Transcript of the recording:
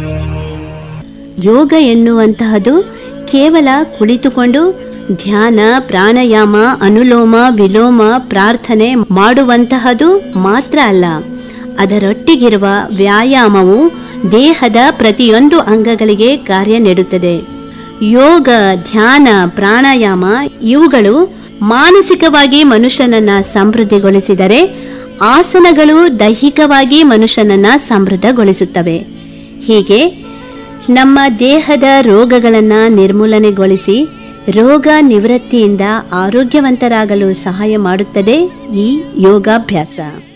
ಯೋಗ ಎನ್ನುವಂತಹದು ಕೇವಲ ಕುಳಿತುಕೊಂಡು ಧ್ಯಾನ ಪ್ರಾಣಾಯಾಮ ಅನುಲೋಮ ವಿಲೋಮ ಪ್ರಾರ್ಥನೆ ಮಾಡುವಂತಹದು ಮಾತ್ರ ಅಲ್ಲ ಅದರೊಟ್ಟಿಗಿರುವ ವ್ಯಾಯಾಮವು ದೇಹದ ಪ್ರತಿಯೊಂದು ಅಂಗಗಳಿಗೆ ಕಾರ್ಯ ನೀಡುತ್ತದೆ ಯೋಗ ಧ್ಯಾನ ಪ್ರಾಣಾಯಾಮ ಇವುಗಳು ಮಾನಸಿಕವಾಗಿ ಮನುಷ್ಯನನ್ನ ಸಮೃದ್ಧಿಗೊಳಿಸಿದರೆ ಆಸನಗಳು ದೈಹಿಕವಾಗಿ ಮನುಷ್ಯನನ್ನ ಸಮೃದ್ಧಗೊಳಿಸುತ್ತವೆ ಹೀಗೆ ನಮ್ಮ ದೇಹದ ರೋಗಗಳನ್ನು ನಿರ್ಮೂಲನೆಗೊಳಿಸಿ ರೋಗ ನಿವೃತ್ತಿಯಿಂದ ಆರೋಗ್ಯವಂತರಾಗಲು ಸಹಾಯ ಮಾಡುತ್ತದೆ ಈ ಯೋಗಾಭ್ಯಾಸ